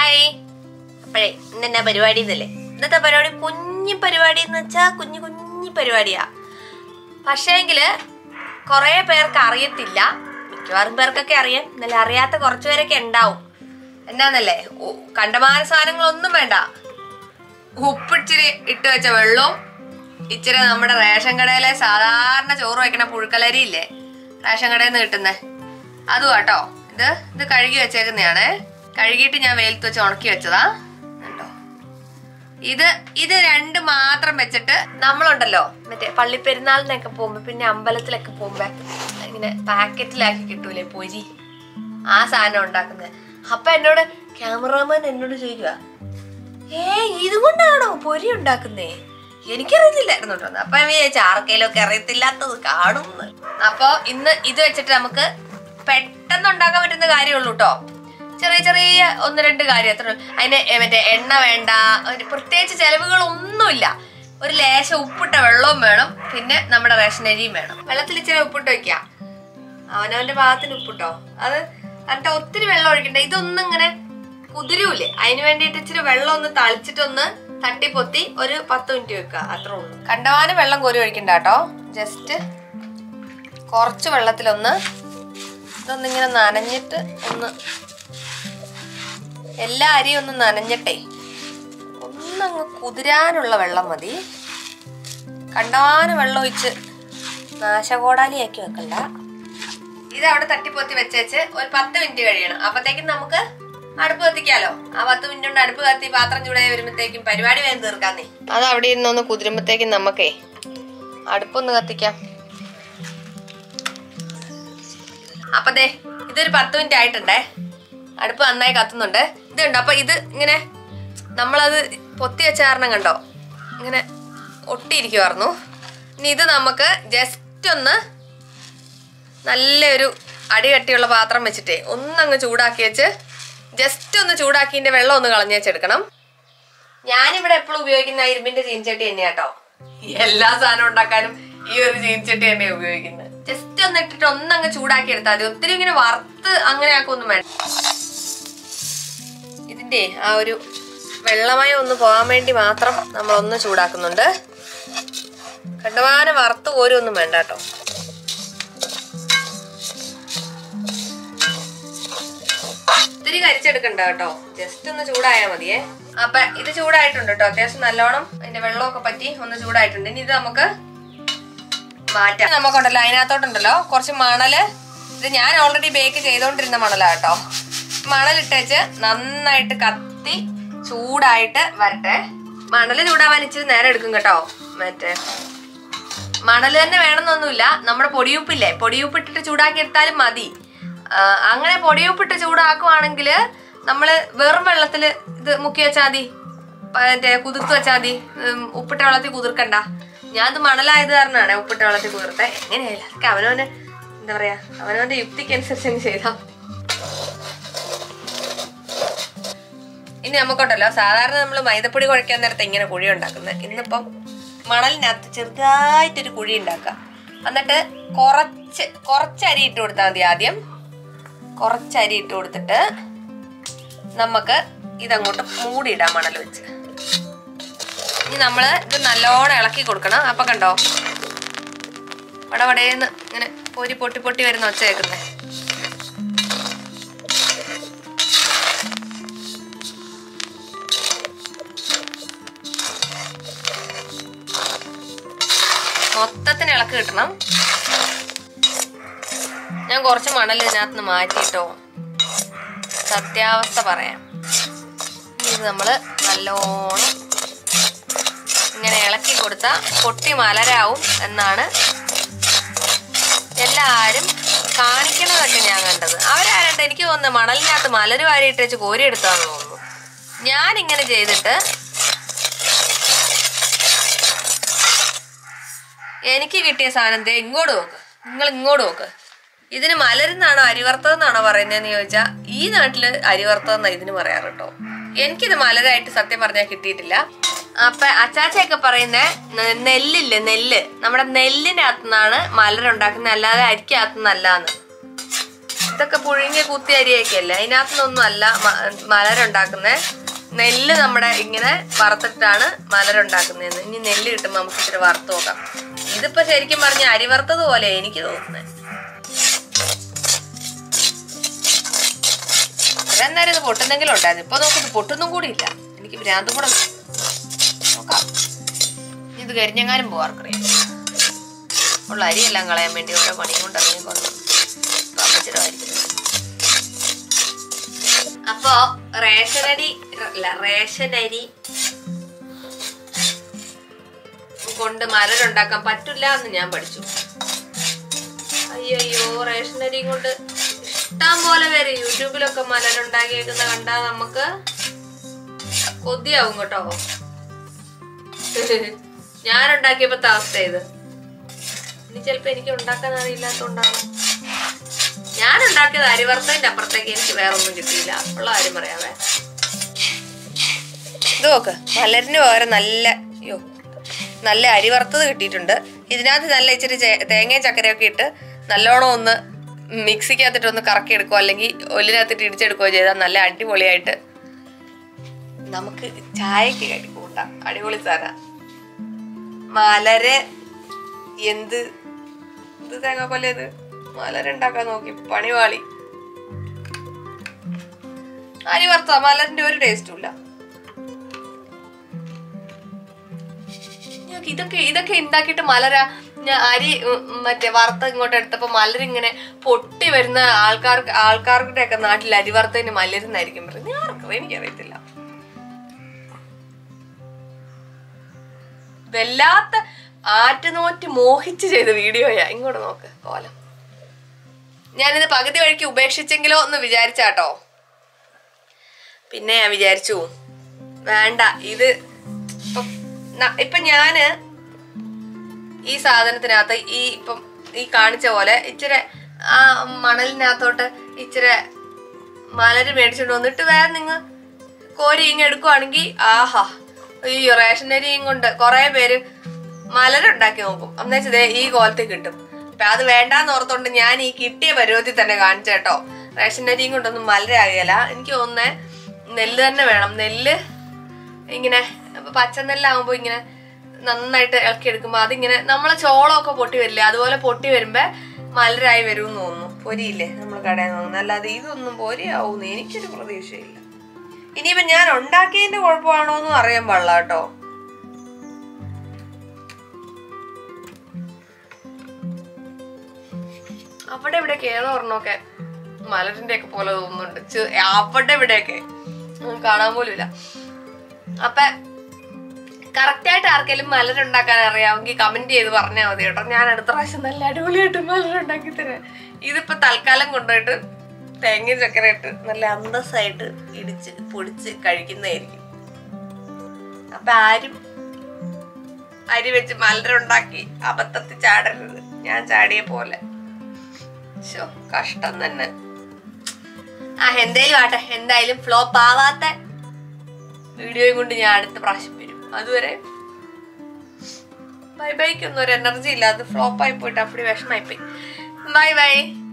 Hi അപ്പോഴേ ഇന്നെന്നാ പരിപാടി എന്നല്ലേ ഇന്നത്തെ പരിപാടി കുഞ്ഞു പരിപാടി എന്ന് വെച്ചാൽ കുഞ്ഞു കുഞ്ഞു പരിപാടിയാ പക്ഷേങ്കില് കുറേ പേർക്ക് അറിയത്തില്ല മിക്കവാറും പേർക്കൊക്കെ അറിയാം എന്നാലും അറിയാത്ത കുറച്ചു പേരൊക്കെ ഉണ്ടാവും എന്നാന്നല്ലേ ഉ- കണ്ടമാന സാധനങ്ങളൊന്നും വേണ്ട ഉപ്പിച്ചിരി ഇട്ട് വെച്ച വെള്ളവും ഇച്ചിരി നമ്മുടെ റേഷൻ കടയിലെ സാധാരണ ചോറ് വയ്ക്കണ പുഴുക്കലരി ഇല്ലേ റേഷൻ കടയിൽ നിന്ന് കിട്ടുന്നേ അതും കേട്ടോ ഇത് ഇത് കഴുകി വെച്ചേക്കുന്നതാണേ കഴുകിയിട്ട് ഞാൻ വെയിലത്ത് വെച്ച് ഉണക്കി വെച്ചതാ കണ്ടോ ഇത് ഇത് രണ്ട് മാത്രം വെച്ചിട്ട് നമ്മളുണ്ടല്ലോ മറ്റേ പള്ളിപ്പെരുന്നാളിനൊക്കെ പോകുമ്പോ പിന്നെ അമ്പലത്തിലൊക്കെ പോകുമ്പോ ഇങ്ങനെ പാക്കറ്റിലാക്കി കിട്ടൂലേ പൊരി ആ സാധനം ഉണ്ടാക്കുന്നത് അപ്പൊ എന്നോട് ക്യാമറാമാൻ എന്നോട് ചോദിക്കുക ഏ ഇതുകൊണ്ടാണോ പൊരി ഉണ്ടാക്കുന്നേ എനിക്കറിയത്തില്ലായിരുന്നു കേട്ടോ അപ്പൊ ഞാൻ വിചാരിച്ചു ആർക്കെങ്കിലും അറിയത്തില്ലാത്തത് കാണുന്നു അപ്പൊ ഇന്ന് ഇത് വെച്ചിട്ട് നമുക്ക് പെട്ടെന്ന് ഉണ്ടാക്കാൻ പറ്റുന്ന കാര്യമുള്ളൂ കേട്ടോ ചെറിയ ചെറിയ ഒന്ന് രണ്ട് കാര്യം അത്ര അതിന് എ- മറ്റേ എണ്ണ വേണ്ട ഒരു പ്രത്യേകിച്ച് ചെലവുകളൊന്നുമില്ല ഒരു ലേശം ഉപ്പിട്ട വെള്ളവും വേണം പിന്നെ നമ്മുടെ റേഷൻ അരിയും വേണം വെള്ളത്തിൽ ഇച്ചിരി ഉപ്പിട്ട് വെക്കാം അവനവന്റെ ഭാഗത്തിന് ഉപ്പിട്ടോ അത് എന്നിട്ട് ഒത്തിരി വെള്ളം ഒഴിക്കണ്ട ഇതൊന്നും ഇങ്ങനെ കുതിരൂലേ അതിന് വേണ്ടിയിട്ട് ഇച്ചിരി വെള്ളം ഒന്ന് തളിച്ചിട്ടൊന്ന് തട്ടിപ്പൊത്തി ഒരു പത്ത് മിനിറ്റ് വെക്കുക അത്രേ ഉള്ളൂ കണ്ടവാന് വെള്ളം കോരി ഒഴിക്കണ്ട കേട്ടോ ജസ്റ്റ് കുറച്ച് വെള്ളത്തിലൊന്ന് ഇതൊന്നിങ്ങനെ നനഞ്ഞിട്ട് ഒന്ന് എല്ലാ അരിയും ഒന്ന് നനഞ്ഞിട്ടേ ഒന്നങ്ങ് കുതിരാനുള്ള വെള്ളം മതി കണ്ടവാന് വെള്ളം ഒഴിച്ച് നാശകോടാലിയാക്കി വെക്കണ്ട ഇത് അവിടെ തട്ടിപ്പൊത്തി വെച്ചേച്ച് ഒരു പത്ത് മിനിറ്റ് കഴിയണം അപ്പത്തേക്കും നമുക്ക് അടുപ്പ് കത്തിക്കാലോ ആ പത്ത് മിനിറ്റ് കൊണ്ട് അടുപ്പ് കത്തി പാത്രം ചൂടായി വരുമ്പോഴത്തേക്കും പരിപാടി വേഗം തീർക്കാന്നേ അത് അവിടെ ഇരുന്നൊന്ന് കുതിരുമ്പോഴത്തേക്കും നമുക്കേ അടുപ്പൊന്ന് കത്തിക്കാം അപ്പൊ ദേ ഇതൊരു പത്ത് മിനിറ്റ് ആയിട്ടുണ്ടേ അടുപ്പ് നന്നായി കത്തുന്നുണ്ട് ഇത് കണ്ടോ അപ്പൊ ഇത് ഇങ്ങനെ നമ്മളത് പൊത്തി വെച്ച കാരണം കണ്ടോ ഇങ്ങനെ ഒട്ടിയിരിക്കുമായിരുന്നു ഇനി ഇത് നമുക്ക് ജസ്റ്റ് ഒന്ന് നല്ലൊരു അടികട്ടിയുള്ള പാത്രം വെച്ചിട്ടേ ഒന്നങ്ങ് ചൂടാക്കി വെച്ച് ജസ്റ്റ് ഒന്ന് ചൂടാക്കിന്റെ വെള്ളം ഒന്ന് കളഞ്ഞു വെച്ചെടുക്കണം ഞാനിവിടെ എപ്പോഴും ഉപയോഗിക്കുന്ന ആ ഇരുമ്പിന്റെ ചീൻചട്ടി തന്നെയാ കേട്ടോ എല്ലാ സാധനം ഉണ്ടാക്കാനും ഈ ഒരു ചീൻചട്ടി തന്നെയാ ഉപയോഗിക്കുന്നത് ജസ്റ്റ് ഒന്ന് ഇട്ടിട്ട് ഒന്നങ്ങ് ചൂടാക്കി എടുത്താൽ മതി ഒത്തിരി ഇങ്ങനെ വറുത്ത് അങ്ങനെ ആക്കൊന്നും വേണ്ട ഇതിന്റെ ആ ഒരു വെള്ളമയം ഒന്ന് പോകാൻ വേണ്ടി മാത്രം നമ്മൾ ഒന്ന് ചൂടാക്കുന്നുണ്ട് കണ്ടമാനം വറുത്ത് കോരൊന്നും വേണ്ട കേട്ടോ ഒത്തിരി കരിച്ചെടുക്കണ്ട കേട്ടോ ജസ്റ്റ് ഒന്ന് ചൂടായാൽ മതിയേ അപ്പൊ ഇത് ചൂടായിട്ടുണ്ട് കേട്ടോ അത്യാവശ്യം നല്ലോണം അതിന്റെ വെള്ളമൊക്കെ പറ്റി ഒന്ന് ചൂടായിട്ടുണ്ട് ഇനി ഇത് നമുക്ക് മാറ്റാം നമുക്കുണ്ടല്ലോ അതിനകത്തോട്ടുണ്ടല്ലോ കുറച്ച് മണല് ഇത് ഞാൻ ഓൾറെഡി ബേക്ക് ചെയ്തോണ്ടിരുന്ന മണലാ കേട്ടോ മണലിട്ടേച്ച് നന്നായിട്ട് കത്തി ചൂടായിട്ട് വരട്ടെ മണല് ചൂടാവാൻ ഇച്ചിരി നേരം എടുക്കും കേട്ടോ മറ്റേ മണല് തന്നെ വേണമെന്നൊന്നുമില്ല നമ്മുടെ പൊടിയുപ്പില്ലേ പൊടിയുപ്പിട്ടിട്ട് ചൂടാക്കി എടുത്താലും മതി ആ, അങ്ങനെ പൊടിയുപ്പിട്ട് ചൂടാക്കുവാണെങ്കിൽ നമ്മള് വെറും വെള്ളത്തില് ഇത് മുക്കി വെച്ചാൽ മതി പ- മറ്റേ കുതിർത്ത് വെച്ചാൽ മതി ഉം, ഉപ്പിട്ട വെള്ളത്തിൽ കുതിർക്കണ്ട ഞാൻ ഇത് മണലായത് കാരണമാണ് ഉപ്പിട്ട വെള്ളത്തിൽ കുതിർത്തെ എങ്ങനെയായാലും അതൊക്കെ അവനവന് എന്താ പറയാ അവനവന്റെ യുക്തിക്ക് അനുസരിച്ച് അങ്ങ് ചെയ്താൽ മതി. ഇനി നമുക്കുണ്ടല്ലോ സാധാരണ നമ്മൾ മൈദപ്പൊടി കുഴക്കാൻ നേരത്തെ ഇങ്ങനെ കുഴി ഉണ്ടാക്കുന്നത് ഇന്നിപ്പം മണലിനകത്ത് ചെറുതായിട്ടൊരു കുഴി ഉണ്ടാക്കുക എന്നിട്ട് കുറച്ച് കുറച്ച് അരി ഇട്ട് കൊടുത്താൽ മതി ആദ്യം കുറച്ച് അരി ഇട്ട് കൊടുത്തിട്ട് നമുക്ക് ഇതങ്ങോട്ട് മൂടിയിടാം മണൽ വെച്ച് ഇനി നമ്മൾ ഇത് നല്ലോണം ഇളക്കി കൊടുക്കണം അപ്പൊ കണ്ടോ വടവടേന്ന് ഇങ്ങനെ പൊരി പൊട്ടി പൊട്ടി വരുന്ന ഒച്ച കേൾക്കുന്നേ മൊത്തത്തിന് ഇളക്ക് കിട്ടണം ഞാൻ കുറച്ച് മണൽ ഇതിനകത്ത് നിന്ന് മാറ്റിട്ടോ സത്യാവസ്ഥ പറയാം ഇനി ഇത് നമ്മള് നല്ലോണം ഇങ്ങനെ ഇളക്കി കൊടുത്താ പൊട്ടി മലരാവും എന്നാണ് എല്ലാരും കാണിക്കണതൊക്കെ ഞാൻ കണ്ടത് അവരാരണ്ട് എനിക്ക് തോന്നുന്നു മണലിനകത്ത് മലര് വാരിയിട്ട് വെച്ച് കോരി എടുത്താന്ന് തോന്നുന്നു ഞാൻ ഇങ്ങനെ ചെയ്തിട്ട് എനിക്ക് കിട്ടിയ സാധനം ദേ ഇങ്ങോട്ട് നോക്ക് നിങ്ങൾ ഇങ്ങോട്ട് നോക്ക് ഇതിന് മലരുന്നാണോ അരിവറുത്തതെന്നാണോ പറയുന്നതെന്ന് ചോദിച്ചാൽ ഈ നാട്ടില് അരിവറുത്തതെന്നാ ഇതിന് പറയാറ് കേട്ടോ എനിക്കിത് മലരായിട്ട് സത്യം പറഞ്ഞാൽ കിട്ടിയിട്ടില്ല അപ്പൊ അച്ചാച്ചയൊക്കെ പറയുന്ന നെല്ലില്ലേ നെല്ല് നമ്മുടെ നെല്ലിന്റെ അകത്തുനിന്നാണ് മലരുണ്ടാക്കുന്നത് അല്ലാതെ അരിക്കകത്തുനിന്നല്ലാന്ന് ഇതൊക്കെ പുഴുങ്ങിയ കുത്തി അരിയൊക്കെ അല്ലേ അതിനകത്തുനിന്നൊന്നും അല്ല മ- മലരുണ്ടാക്കുന്നേ നെല്ല് നമ്മുടെ ഇങ്ങനെ വറുത്തിട്ടാണ് മലരുണ്ടാക്കുന്നതെന്ന് ഇനി നെല്ല് കിട്ടുമ്പോൾ നമുക്ക് ഇച്ചിരി വറുത്ത് നോക്കാം ഇതിപ്പോ ശരിക്കും പറഞ്ഞ അരി വറുത്തത് പോലെ എനിക്ക് തോന്നുന്നത് ഇത്രയും നേരം ഇത് പൊട്ടുന്നെങ്കിലും ഉണ്ടായിരുന്നു ഇപ്പൊ നോക്കിട്ട് പൊട്ടുന്നും കൂടി ഇല്ല എനിക്ക് ഭ്രാന്തും കൂടെ നോക്കാം ഇത് കരിഞ്ഞെങ്ങാനും പോവാർക്കറിയാം ഉള്ള അരിയെല്ലാം കളയാൻ വേണ്ടി ഓരോ പണിയും കൊണ്ട് ഇറങ്ങി കൊണ്ടു അപ്പച്ചിടമായിരിക്കും അപ്പോ റേഷനരി അല്ല റേഷനരി കൊണ്ട് മലരുണ്ടാക്കാൻ പറ്റില്ല എന്ന് ഞാൻ പഠിച്ചു അയ്യോ റേഷനരിയും കൊണ്ട് ഇഷ്ടം പോലെ പേര് യൂട്യൂബിലൊക്കെ മലരുണ്ടാക്കിയേക്കുന്ന കണ്ടാ നമുക്ക് കൊതിയാവും കേട്ടോ ഞാൻ ഉണ്ടാക്കിയപ്പോഴത്തെ അവസ്ഥ ഇത് ഇനി ചിലപ്പോ എനിക്ക് ഉണ്ടാക്കാൻ അറിയില്ലാത്തോണ്ടാണ് ഞാൻ ഉണ്ടാക്കിയത് അരിവർത്തതിന്റെ അപ്പുറത്തേക്ക് എനിക്ക് വേറെ ഒന്നും കിട്ടിയില്ല ഉള്ള കാര്യം പറയാവേ ഇത് നോക്ക് മലരിന് പകരം നല്ല അയ്യോ നല്ല അരി വറുത്തത് കിട്ടിയിട്ടുണ്ട് ഇതിനകത്ത് നല്ല ഇച്ചിരി ചേ- തേങ്ങയും ചക്കരയൊക്കെ ഇട്ട് നല്ലോണം ഒന്ന് മിക്സിക്കകത്തിട്ട് ഒന്ന് കറക്കി എടുക്കുകയോ അല്ലെങ്കിൽ ഒല്ലിനകത്തിട്ട് ഇടിച്ചെടുക്കുകയോ ചെയ്താൽ നല്ല അടിപൊളിയായിട്ട് നമുക്ക് ചായക്ക് കടി കൂട്ടാം അടിപൊളി സാധന മലര് എന്ത് ഇത് തേങ്ങ പോലെ ഇത് മലരുണ്ടാക്കാൻ നോക്കി പണിവാളി അരി വറുത്ത മലരിന്റെ ഒരു ടേസ്റ്റും ഇല്ല ഞങ്ങൾക്ക് ഇതൊക്കെ ഇതൊക്കെ ഉണ്ടാക്കിയിട്ട് മലര ഞാൻ അരി ഉം, ഉം, മറ്റേ വറുത്ത ഇങ്ങോട്ട് എടുത്തപ്പോ മലരിങ്ങനെ പൊട്ടി വരുന്ന ആൾക്കാർക്ക് ആൾക്കാരുടെ ഒക്കെ നാട്ടിൽ അരി വറുത്തതിന് മലരുന്നായിരിക്കും പറയുന്നത് ആർക്കും എനിക്കറിയത്തില്ല വല്ലാത്ത ആറ്റുനോറ്റ് മോഹിച്ച് ചെയ്ത വീഡിയോയാ ഇങ്ങോട്ട് നോക്ക് കോലം ഞാനിത് പകുതി വഴിക്ക് ഉപേക്ഷിച്ചെങ്കിലോ എന്ന് വിചാരിച്ചാട്ടോ പിന്നെ ഞാൻ വിചാരിച്ചു വേണ്ട ഇത് ഇപ്പൊ ന- ഇപ്പൊ ഞാന് ഈ സാധനത്തിനകത്ത് ഈ ഇപ്പം ഈ കാണിച്ച പോലെ ഇച്ചിരി ആ മണലിനകത്തോട്ട് ഇച്ചിരി മലര് മേടിച്ചോണ്ട് വന്നിട്ട് വേറെ നിങ്ങൾ കോരി ഇങ്ങ് എടുക്കുവാണെങ്കിൽ ആഹാ ഈ റേഷൻ അരിയും കൊണ്ട് കുറെ പേര് മലരുണ്ടാക്കി നോക്കും എന്നുവെച്ചാൽ ദേ ഈ കോലത്തിൽ കിട്ടും അപ്പൊ അത് വേണ്ടാന്ന് ഓർത്തോണ്ട് ഞാൻ ഈ കിട്ടിയ പരുവത്തിൽ തന്നെ കാണിച്ചേട്ടോ റേഷൻ അരിയും കൊണ്ടൊന്നും മലരാകില്ല എനിക്ക് തോന്നുന്നേ നെല്ല് തന്നെ വേണം നെല്ല് ഇങ്ങനെ ഇപ്പൊ പച്ചനെല്ലാകുമ്പോ ഇങ്ങനെ നന്നായിട്ട് ഇളക്കി എടുക്കുമ്പോ അതിങ്ങനെ നമ്മളെ ചോളമൊക്കെ പൊട്ടി വരില്ലേ അതുപോലെ പൊട്ടി വരുമ്പോ മലരായി വരും തോന്നുന്നു പൊരിയില്ലേ നമ്മൾ കടയിൽ നിന്ന് അല്ലാതെ ഇതൊന്നും പൊരിയാവൂന്ന് എനിക്കൊരു പ്രതീക്ഷയില്ല ഇനിയിപ്പോ ഞാൻ ഉണ്ടാക്കിയതിന്റെ കുഴപ്പമാണോ എന്നും അറിയാൻ പാടില്ല കേട്ടോ അവിടെ ഇവിടെയൊക്കെ ഏതോ ഒരെണ്ണമൊക്കെ മലരിന്റെ ഒക്കെ പോലെ തോന്നുന്നുണ്ട് ചെ- അവിടെ ഇവിടെയൊക്കെ ഒന്നും കാണാൻ പോലും ഇല്ല അപ്പൊ കറക്റ്റ് ആയിട്ട് ആർക്കെങ്കിലും മലരുണ്ടാക്കാൻ അറിയാമെങ്കിൽ കമന്റ് ചെയ്ത് പറഞ്ഞാൽ മതി കേട്ടോ ഞാൻ അടുത്ത പ്രാവശ്യം നല്ല അടിപൊളിയായിട്ട് മലരുണ്ടാക്കി തരാം ഇതിപ്പോ തൽക്കാലം കൊണ്ടുപോയിട്ട് തേങ്ങയും ചക്കര ഇട്ട് നല്ല അന്തസ്സായിട്ട് ഇടിച്ച് പൊടിച്ച് കഴിക്കുന്നതായിരിക്കും അപ്പൊ ആരും അരി വെച്ച് മലരുണ്ടാക്കി അബദ്ധത്തിൽ ചാടരുത് ഞാൻ ചാടിയ പോലെ ശോ കഷ്ടം തന്നെ ആ എന്തേലും ആട്ടെ എന്തായാലും ഫ്ലോപ്പ് ആവാത്ത വീഡിയോയും കൊണ്ട് ഞാൻ അടുത്ത പ്രാവശ്യം വരും അതുവരെ ബൈ ബൈക്കൊന്നും ഒരു എനർജി ഇല്ല അത് ഫ്ലോപ്പായി പോയിട്ട് അപ്പടി വിഷമായി പോയി ബൈ ബൈ